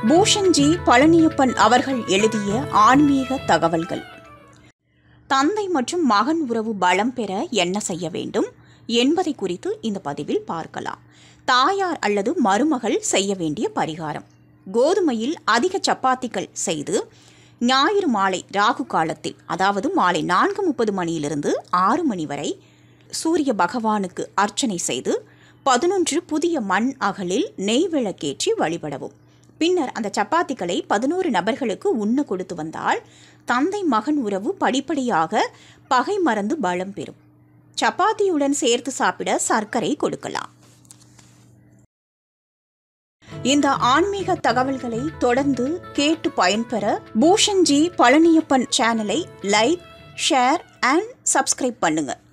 பூஷன்ஜி பழனியப்பன் அவர்கள் எழுதிய ஆன்மீக தகவல்கள் தந்தை மற்றும் மகன் உறவு பலம் பெற என்ன செய்ய வேண்டும் என்பதை குறித்து இந்த பதிவில் பார்க்கலாம் தாயார் அல்லது மருமகள் செய்ய வேண்டிய பரிகாரம் கோதுமையில் அதிக சப்பாத்திகள் செய்து ஞாயிறு மாலை ராகு காலத்தில் அதாவது மாலை நான்கு முப்பது மணியிலிருந்து ஆறு மணி வரை சூரிய பகவானுக்கு அர்ச்சனை செய்து பதினொன்று புதிய மண் அகலில் நெய் விளக்கேற்றி வழிபடவும் பின்னர் அந்த சப்பாத்திகளை பதினோரு நபர்களுக்கு உண்ண கொடுத்து வந்தால் தந்தை மகன் உறவு படிப்படியாக பகை மறந்து பலம் பெறும் சப்பாத்தியுடன் சேர்த்து சாப்பிட சர்க்கரை கொடுக்கலாம் இந்த ஆன்மீக தகவல்களை தொடர்ந்து கேட்டு பயன்பெற பூஷன்ஜி பழனியப்பன் சேனலை லைக் ஷேர் அண்ட் சப்ஸ்கிரைப் பண்ணுங்க